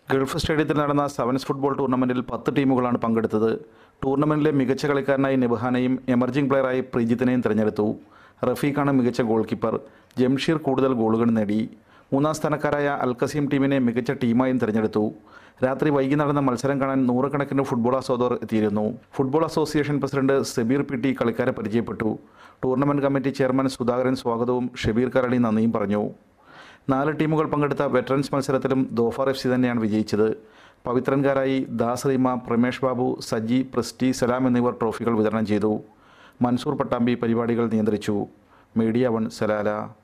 Gulf സ്റ്റേഡിയത്തിൽ നടന്ന sevens football ടൂർണമെന്റിൽ പത്ത് ടീമുകളാണ് പങ്കെടുത്തത് ടൂർണമെന്റിലെ മികച്ച കളിക്കാരനായി നെബഹാനെയും എമർജിംഗ് പ്ലെയറായി പ്രീജിത്തിനെയും തിരഞ്ഞെടുത്തു റഫീഖാണ് മികച്ച ഗോൾ കീപ്പർ ജംഷീർ കൂടുതൽ ഗോളുകൾ നേടി മൂന്നാം സ്ഥാനക്കാരായ അൽക്കസീം ടീമിനെ മികച്ച ടീമായും തിരഞ്ഞെടുത്തു രാത്രി വൈകി നടന്ന മത്സരം കാണാൻ നൂറുകണക്കിന് ഫുട്ബോൾ ആസ്വാദകർ എത്തിയിരുന്നു football association president Sebeer P T കളിക്കാരെ പരിചയപ്പെട്ടു ടൂർണമെന്റ് കമ്മിറ്റി ചെയർമാൻ സുധാകരൻ സ്വാഗതവും ഷബീർ കരളി നന്ദിയും പറഞ്ഞു നാല് ടീമുകൾ പങ്കെടുത്ത വെറ്ററൻസ് മത്സരത്തിലും ദോഫാർ എഫ് സി തന്നെയാണ് വിജയിച്ചത് പവിത്രൻകാരായി ദാസ് റീമ പ്രമേഷ് ബാബു സജി പ്രസ്റ്റി സലാം എന്നിവർ ട്രോഫികൾ വിതരണം ചെയ്തു മൻസൂർ പട്ടാമ്പി പരിപാടികൾ നിയന്ത്രിച്ചു മീഡിയ വൺ സലാല